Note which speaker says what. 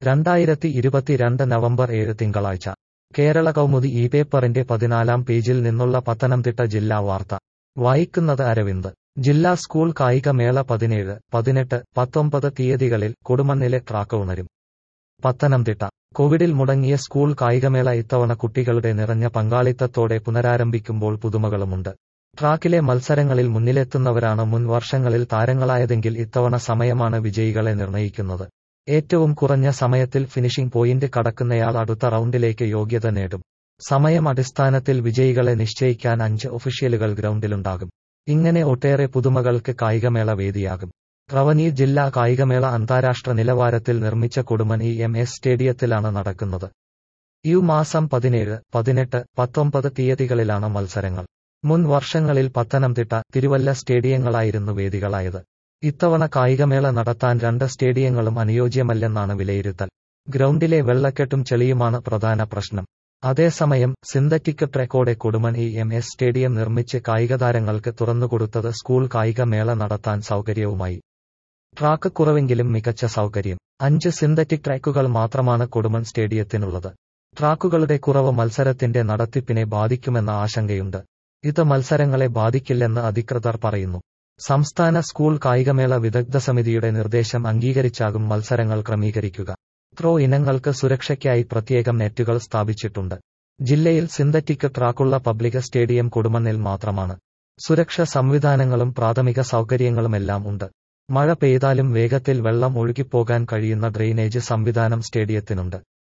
Speaker 1: രണ്ടായിരത്തി ഇരുപത്തിരണ്ട് നവംബർ ഏഴ് തിങ്കളാഴ്ച കേരള കൗമുദി ഈ പേപ്പറിന്റെ പതിനാലാം പേജിൽ നിന്നുള്ള പത്തനംതിട്ട ജില്ലാ വാർത്ത വായിക്കുന്നത് അരവിന്ദ് ജില്ലാ സ്കൂൾ കായികമേള പതിനേഴ് പതിനെട്ട് പത്തൊമ്പത് തീയതികളിൽ കൊടുമണ്ണിലെ ട്രാക്ക് ഉണരും പത്തനംതിട്ട കോവിഡിൽ മുടങ്ങിയ സ്കൂൾ കായികമേള ഇത്തവണ കുട്ടികളുടെ നിറഞ്ഞ പങ്കാളിത്തത്തോടെ പുനരാരംഭിക്കുമ്പോൾ പുതുമകളുമുണ്ട് ട്രാക്കിലെ മത്സരങ്ങളിൽ മുന്നിലെത്തുന്നവരാണ് മുൻ വർഷങ്ങളിൽ താരങ്ങളായതെങ്കിൽ ഇത്തവണ സമയമാണ് വിജയികളെ നിർണയിക്കുന്നത് ഏറ്റവും കുറഞ്ഞ സമയത്തിൽ ഫിനിഷിംഗ് പോയിന്റ് കടക്കുന്നയാൾ അടുത്ത റൗണ്ടിലേക്ക് യോഗ്യത നേടും സമയം അടിസ്ഥാനത്തിൽ വിജയികളെ നിശ്ചയിക്കാൻ അഞ്ച് ഒഫീഷ്യലുകൾ ഗ്രൗണ്ടിലുണ്ടാകും ഇങ്ങനെ ഒട്ടേറെ പുതുമകൾക്ക് കായികമേള വേദിയാകും റവന്യൂ ജില്ലാ കായികമേള അന്താരാഷ്ട്ര നിലവാരത്തിൽ നിർമ്മിച്ച കൊടുമൺ ഇ എം എസ് സ്റ്റേഡിയത്തിലാണ് നടക്കുന്നത് ഈ മാസം പതിനേഴ് പതിനെട്ട് പത്തൊമ്പത് തീയതികളിലാണ് മത്സരങ്ങൾ മുൻ വർഷങ്ങളിൽ പത്തനംതിട്ട തിരുവല്ല സ്റ്റേഡിയങ്ങളായിരുന്നു വേദികളായത് ഇത്തവണ കായികമേള നടത്താൻ രണ്ട് സ്റ്റേഡിയങ്ങളും അനുയോജ്യമല്ലെന്നാണ് വിലയിരുത്തൽ ഗ്രൗണ്ടിലെ വെള്ളക്കെട്ടും ചെളിയുമാണ് പ്രധാന പ്രശ്നം അതേസമയം സിന്തറ്റിക് ട്രാക്കോടെ Kodumon E M S stadium നിർമ്മിച്ച് കായികതാരങ്ങൾക്ക് തുറന്നുകൊടുത്തത് സ്കൂൾ കായികമേള നടത്താൻ സൗകര്യവുമായി ട്രാക്ക് കുറവെങ്കിലും മികച്ച സൗകര്യം അഞ്ച് സിന്തറ്റിക് ട്രാക്കുകൾ മാത്രമാണ് കൊടുമൺ സ്റ്റേഡിയത്തിനുള്ളത് ട്രാക്കുകളുടെ കുറവ് മത്സരത്തിന്റെ നടത്തിപ്പിനെ ബാധിക്കുമെന്ന ആശങ്കയുണ്ട് ഇത് മത്സരങ്ങളെ ബാധിക്കില്ലെന്ന് അധികൃതർ പറയുന്നു സംസ്ഥാന സ്കൂൾ കായികമേള വിദഗ്ധ സമിതിയുടെ നിർദ്ദേശം അംഗീകരിച്ചാകും മത്സരങ്ങൾ ക്രമീകരിക്കുക ത്രോ ഇനങ്ങൾക്ക് സുരക്ഷയ്ക്കായി പ്രത്യേകം നെറ്റുകൾ സ്ഥാപിച്ചിട്ടുണ്ട് ജില്ലയിൽ സിന്തറ്റിക് ട്രാക്കുള്ള പബ്ലിക് സ്റ്റേഡിയം കൊടുമണ്ണിൽ മാത്രമാണ് സുരക്ഷ സംവിധാനങ്ങളും പ്രാഥമിക സൗകര്യങ്ങളുമെല്ലാം ഉണ്ട് മഴ പെയ്താലും വേഗത്തിൽ വെള്ളം ഒഴുകിപ്പോകാൻ കഴിയുന്ന ഡ്രെയിനേജ് സംവിധാനം സ്റ്റേഡിയത്തിനുണ്ട്